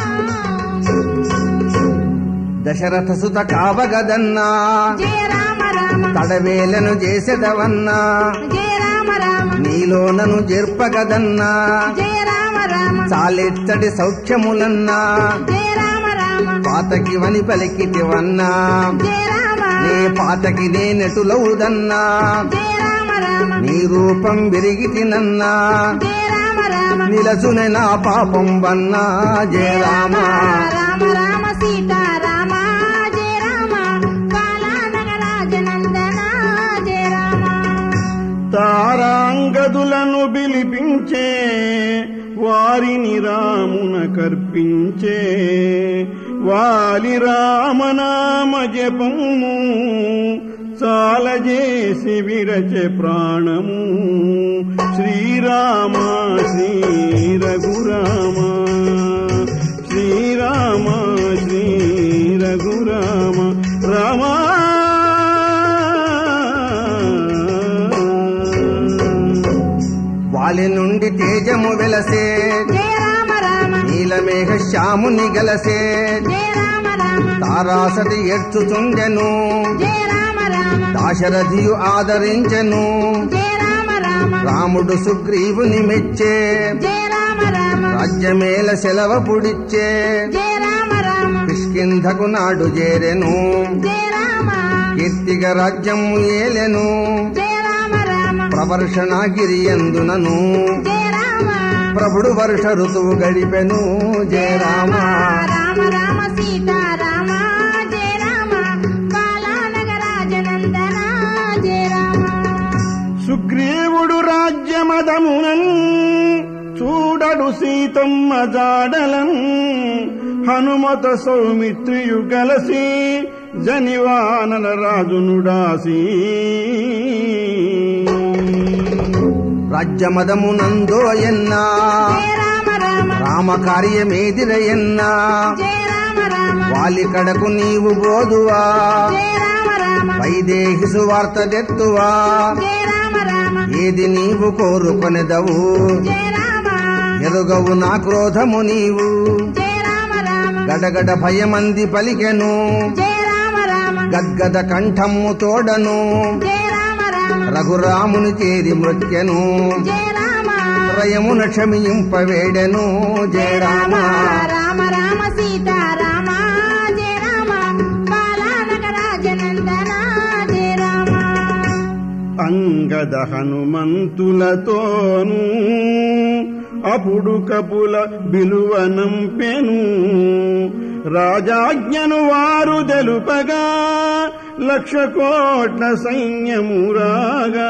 దశరథ సుత కావగదన్నా జయ రామ రామ తడవేలను చేసెదవన్నా జయ రామ రామ నీలోనను జెర్పగదన్నా జయ రామ రామ చాలెచ్చడి సౌఖ్యములన్నా జయ రామ రామ పాతకి వని పలికితివన్నా జయ రామ నీ పాతకి నేనెటులవుదన్నా జయ రామ రామ నీ రూపం విరిగి తినన్నా జయ రామ రామ నిలచునే నా పాపం వన్నా జయ రామ రామ రామ సీతా రామ జయ రామ బాలానగరాజనందన జయ రామ తారాంగదులను పిలిపించే వారిని రామున కర్పించే వాలి రామనామ జపము చాలజేసి విరచే ప్రాణము శ్రీరామ శ్రీ రఘురామ శ్రీరామ శ్రీ రఘురామ రామా వాలి నుండి తేజము వెలసే జయ రామ రామ నీలమేఘ శ్యాముని గలసే జయ రామ రామ తారాసతి ఎర్చుచుండెను జయ రామ రామ దాశరథియు ఆదరించెను జయ రామ రామ రాముడు సుగ్రీవుని మెచ్చే జయ రామ రామ రాజ్యమేల సెలవ పుడిచ్చే జయ రామ రామ కిష్కింధకు నాడు చేరెను జయ రామ కీర్తిగా రాజ్యము ఏలెను జయ రామ రామ ప్రవర్షణగిరి ఎందునను జయ రామ ప్రభుడు వర్ష ఋతువు గడిపెను జయ రామ రామ రామ సీతా రామ జయ రామ బాలానగరాజనందన జయ రామ సుగ్రీవుడు రాజ్యమదమునన్ చూడడు సీతమ్మ జాడలన్ హనుమత సౌమిత్రియు గలసి జనివానల రాజునుడాసి రాజ్యమదమునందో ఎన్నా జయ రామ రామ రామ కార్యమేదిరయన్నా జయ రామ రామ వాలి కడకు నీవు బోదువా జయ రామ రామ వైదేహి సువార్త దెత్తువా జయ రామ రామ ఏది నీవు కోరుకొనెదవు జయ రామ ఎరుగవు నా క్రోధము నీవు జయ రామ రామ గడగడ భయమంది పలికెను జయ రామ రామ గద్గద కంఠమ్ము తోడను జయ రామ రామ రఘురాముని చేరి మృత్యను జయ రామ రయమున క్షమింపవేడెను జయ రామ రామ రామ సీతా రామ జయ రామ బాలానగరాజనందన జయ రామ అంగద హనుమంతులతోను అప్పుడు కపుల బిలువనంపెను రాజాజ్ఞను వారు తెలుపగా లక్ష కోట్ల సైన్యము రాగా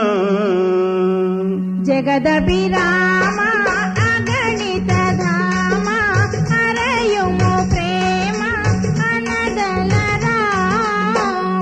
జగదభిరామ అగణిత ధామ హరయుము ప్రేమ అనదల రామ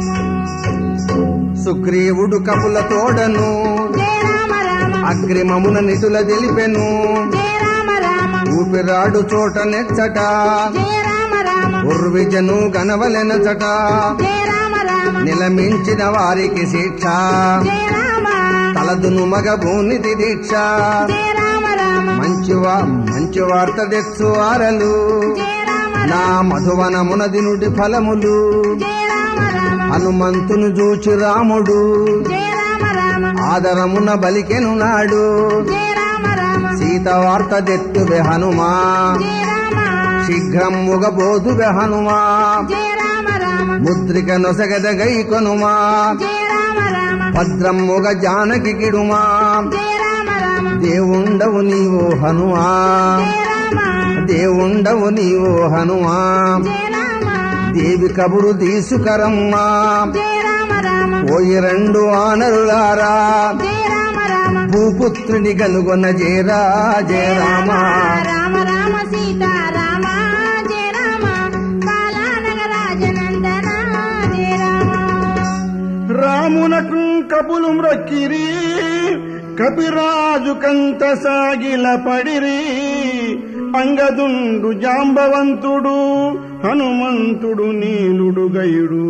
సుగ్రీవుడు కపుల తోడను జయ రామ రామ అగ్రిమమున నిధుల తెలిపెను జయ రామ రామ ఊపిరాడు చోట నెచ్చట జయ రామ రామ ఉర్విజను గనవలెనచట జయ రామ రామ నిలమించిన వారికి శిక్ష జయ రామ తలదును మగ భూనితి దీక్ష జయ రామ రామ మంచివా మంచి వార్త తెచ్చువారలు జయ రామ నా మధువనమున దినుడి ఫలములు జయ రామ రామ హనుమంతును చూచి రాముడు జయ రామ రామ ఆదరమున బలికెను నాడు జయ రామ రామ సీత వార్త దెత్తువె హనుమా జయ రామ శీఘ్రముగ బోధువె హనుమా జయ రామ రామ ముద్రిక నొసగదగై కొనుమా జయ రామ రామ భద్రమ్ముగ జానకి కిడుమా జయ రామ రామ దేవుండవు నీవు హనుమా జయ రామ దేవుండవు నీవు హనుమా జయ రామ దేవి కబురు తీసుకరమ్మా జయ రామ రామ పోయి రెండు ఆనరులారా జయ రామ రామ భూపుత్రుని గనుగొన్న జయరా జయ రామ రామ రామ సీతా రామ జయ రామ బాలానగరాజనందన జయ రామ రామునకు కపులు మ్రొక్కిరి కపిరాజు కంత సాగిల పడిరి అంగదుండు జాంబవంతుడు హనుమంతుడు నీలుడు గయుడు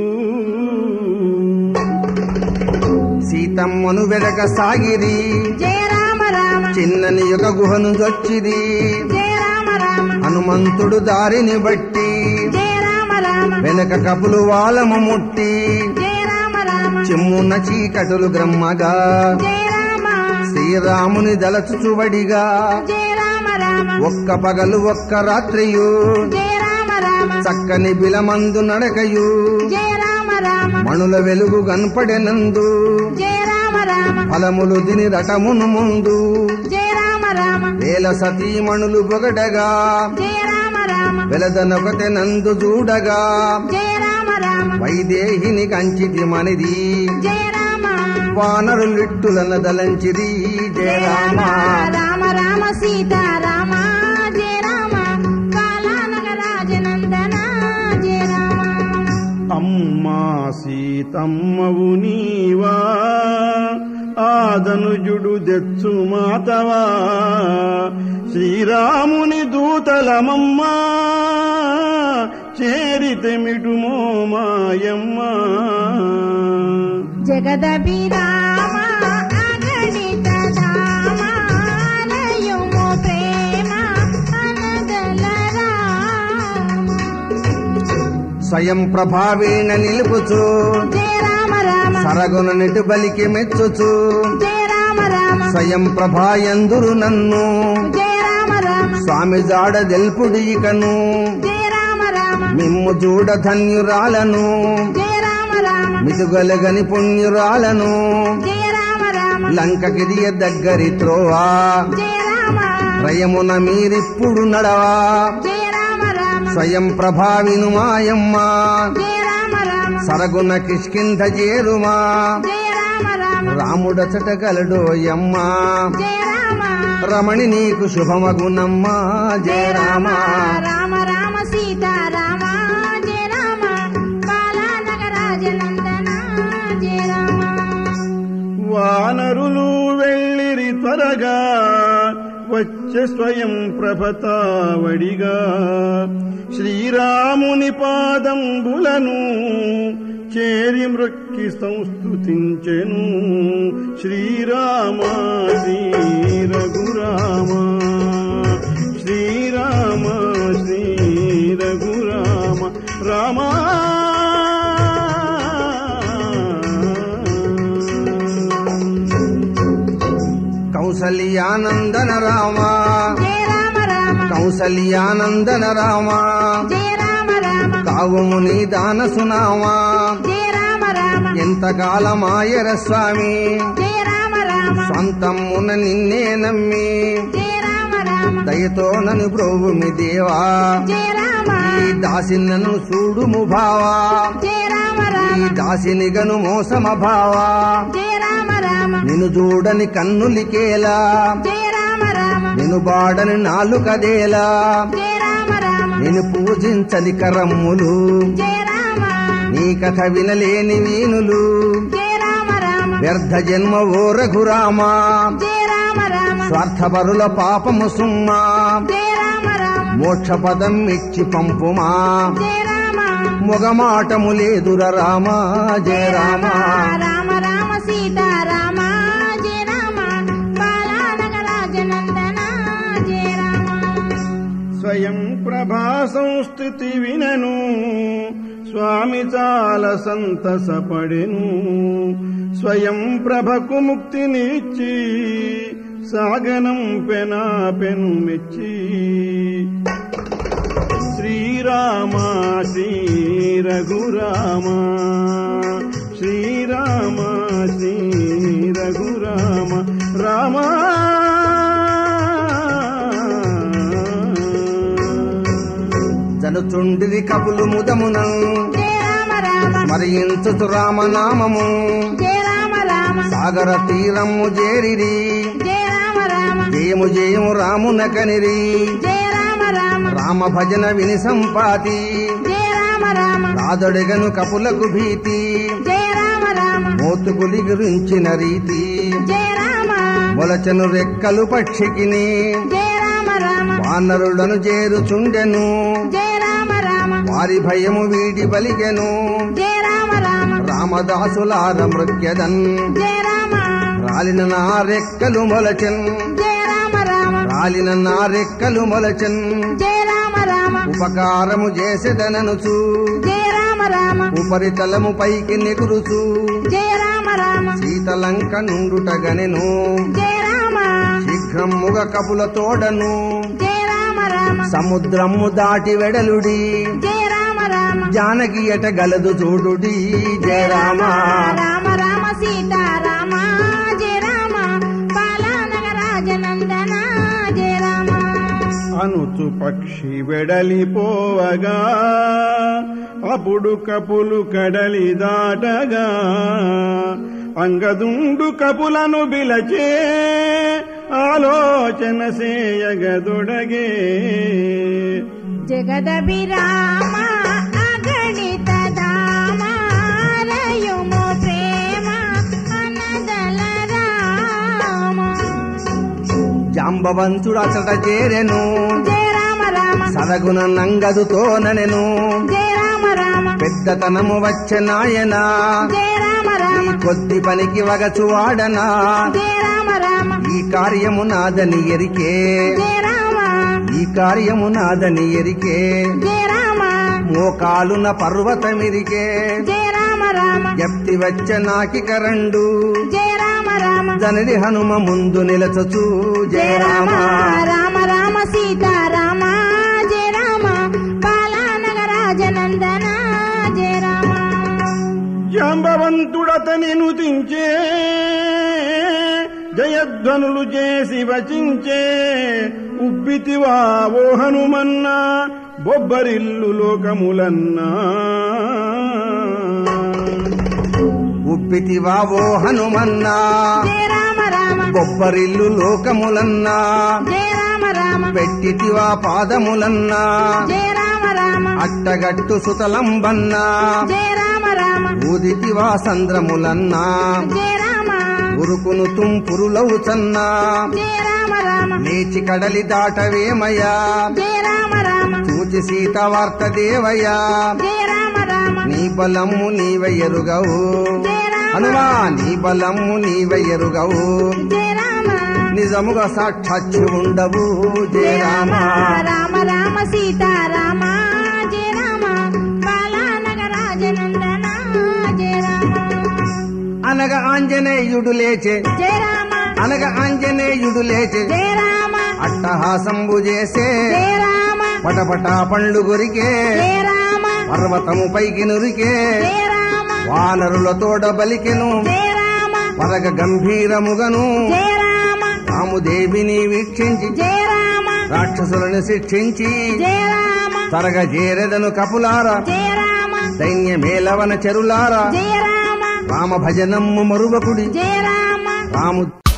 సీతమ్మను వెదక సాగిరి జయ రామ రామ చిన్నని యొక్క గుహను దొచ్చిది జయ రామ రామ హనుమంతుడు దారిని బట్టి జయ రామ రామ వెనక కపులు వాలము ముట్టి జయ రామ రామ చెమ్మున చీకటులు గ్రమ్మగా జయ రామ శ్రీరాముని దలచుచుబడిగా జయ రామ రామ ఒక్క పగలు ఒక్క రాత్రియు జయ రామ రామ చక్కని బిలమందు నడకయు జయ రామ రామ మణుల వెలుగు కనపడెనందు జయ రామ రామ ఫలములు దిని రటమును ముందు జయ రామ రామ వేల సతీమణులు బొగడగా జయ రామ రామ వెలదనొకటి నందు చూడగా జయ రామ రామ వైదేహిని కంచితి మనిది జయ రామ వానరులిట్టులన దలంచిది జయ రామ రామ రామ సీతా రామ జయ రామ బాలానగరాజనందన జయ రామ అమ్మా సీతమ్మవు నీవా ఆదనుజుడు దెచ్చు మాతవా శ్రీరాముని దూతలమమ్మా చేరితెమిటుమో మాయమ్మా జగదభిరామ అగణిత ధామ లయము ప్రేమ అనదల రామ స్వయం ప్రభావేణ నిలుపుచు జయ రామ రామ సరగున నెటు బలికి మెచ్చుచు జయ రామ రామ స్వయం ప్రభాయందురు నన్ను జయ రామ రామ స్వామి జాడ దెల్పుడి ఇకను జయ రామ రామ మిమ్ము చూడ ధన్యురాలను జయ రామ రామ మితుగలగని పుణ్యురాలను జయ రామ రామ లంకకిదియ దగ్గరి త్రోవా జయ రామ రయమున మీరిప్పుడు నడవా జయ రామ రామ స్వయం ప్రభావిను మాయమ్మ జయ రామ రామ సరగున కిష్కింధ చేరుమా జయ రామ రామ రాముడచట గలడోయమ్మ జయ రామ రమణి నీకు శుభమగునమ్మా జయ రామ రామ రామ సీతా రామ జయ రామ బాలానగరాజనందన జయ రామ వానరులు వెళ్ళిరి త్వరగా వచ్చే స్వయం ప్రభతావడిగా శ్రీరాముని పాదంబులను చేరి మృక్కి సంస్తుతించెను శ్రీరామ శ్రీ రఘురామ శ్రీరామ శ్రీ రఘురామ రామా కౌసల్యానందన రామ జయ రామ రామ కౌసల్యానందన రామ జయ రామ రామ కావుము నీ దాన సునామా జయ రామ రామ ఎంతకాలమాయర స్వామి జయ రామ రామ స్వంతమ్మున నిన్నే నమ్మి జయ రామ రామ దయతో నన్ను బ్రోవుమి దేవా జయ రామ ఈ దాసినను చూడుము భావా జయ రామ ఈ రామ దాసిని గను మోసమ భావా జయ రామ రామ నిన్ను చూడని కన్నులికేలా జయ రామ రామ నిన్ను బాడని నాలుకదేలా జయ రామ రామ నేను పూజించని కరమ్ములు జయ రామ నీ కథ వినలేని వీనులు జయ రామ రామ వ్యర్థ జన్మ ఓ రఘురామా జయ రామ రామ స్వార్థపరుల పాపము సుమ్మా జయ రామ రామ మోక్ష పదం ఇచ్చి పంపుమా జయ రామ మొగమాటము లేదుర రామా జయ రామ రామ రామ సీతా రామ జయ రామ బాలానగరాజనందన జయ రామ స్వయం ప్రభా సంస్థితి వినను స్వామి చాలా సంతసపడెను స్వయం ప్రభకు ముక్తినిచ్చి సాగనం పెనా పెను మెచ్చి శ్రీరామ శ్రీ రఘురామ శ్రీరామ శ్రీ రఘురామ రామ జలుచుండిది కపులు ముదమున జయ రామ రామ స్మరించుతు రామనామము జయ రామ రామ సాగర తీరము చేరిరి జయ రామ రామ జయము జయము రామునకనిరి జయ రామ రామ రామ భజన విని సంపాతి జయ రామ రామ రాదొడగను కపులకు భీతి జయ రామ రామ మోతుకులి గురించిన రీతి జయ రామ మొలచను రెక్కలు పక్షికిని జయ రామ రామ వానరులను చేరుచుండెను జయ రామ రామ వారి భయము వీడి బలిగెను జయ రామ రామ రామదాసులార మృత్యదన్ జయ రామ రాలిన నా రెక్కలు మొలచెన్ జయ రామ రామ రాలిన నా రెక్కలు మొలచెన్ జయ రామ రామ ఉపకారము చేసెదననుచు జయ రామ రామ ఉపరితలము పైకి నెగురుచు జయ రామ రామ శీతలంక నుండుటగనెను జయ రామ శీఘ్రముగ కపుల తోడను జయ రామ రామ సముద్రము దాటి వెడలుడి జయ రామ రామ జానకి ఎట గలదు చూడుడి జయ రామ రామ రామ సీతారామ జయ రామ బాలానగరాజనందన జయ రామ అనుచు పక్షి వెడలిపోవగా అప్పుడు కపులు కడలి దాటగా అంగదుండు కపులను బిలచే ఆలోచన సేయగదొడగే జగదభిరామ అగణిత దామ రయుము ప్రేమ అనదల రామ జాంబవంతుడు అచట చేరెను జయ రామ రామ సరగున నంగదుతోననెను జయ రామ రామ పెద్దతనము వచ్చె నాయన జయ రామ రామ ఈ కొద్ది పనికి వగచు వాడనా జయ రామ రామ ఈ కార్యము నాదని ఎరికే జయ రామ ఈ కార్యము నాదని ఎరికే జయ రామ మోకాలున పర్వతమిరికే జయ రామ రామ ఎప్తి వచ్చె నాకి కరండు జయ రామ రామ జనడి హనుమ ముందు నిలచచు జయ జయ రామ రామ రామ రామ సీతారామ జయ రామ బాలానగరాజనందన జయ రామ జాంబవంతుడతని నుతించే జయధ్వనులు చేసి వచించే ఉబ్బితివా ఓ హనుమన్నా బొబ్బరిల్లు లోకములన్నా ఉప్పితివా ఓ హనుమన్నా జయ రామ రామ బొబ్బరిల్లు లోకములన్నా జయ రామ రామ పెట్టితివా పాదములన్నా జయ రామ రామ అట్టగట్టు సుతలంబన్నా జయ రామ రామ ఊదితివా సంద్రములన్నా జయ రామ ఉరుకును తుంపురులవుచన్నా జయ రామ రామ లేచి కడలి దాటవేమయ్యా జయ రామ రామ చూచి సీత వార్త దేవయ్యా జయ రామ రామ నీ బలము నీవెయరుగవు జయ రామ హనుమా నీ బలము నీవెయరుగవు జయ రామ నిజముగా సాక్షాక్షి ఉండవు జయ రామ రామ రామ సీతారామ జయ రామ బాలానగరాజనందన జయ రామ అనగ ఆంజనేయుడు లేచే జయ రామ అనగ ఆంజనేయుడు లేచే జయ రామ అట్టహాసంబు చేసే జయ రామ పటపటా పండ్లు గొరికే జయ రామ పర్వతము పైకి నురికే జయ రామ వానరుల తోడ బలికెను జయ రామ పరగ గంభీరముగను జయ రామ రాముదేవిని వీక్షించి జయ రామ రాక్షసులను శిక్షించి జయ రామ తరగ చేరెదను కపులారా జయ రామ సైన్యమేలవన చెరులారా జయ రామ రామ భజనమ్ము మరువకుడి జయ రామ రాము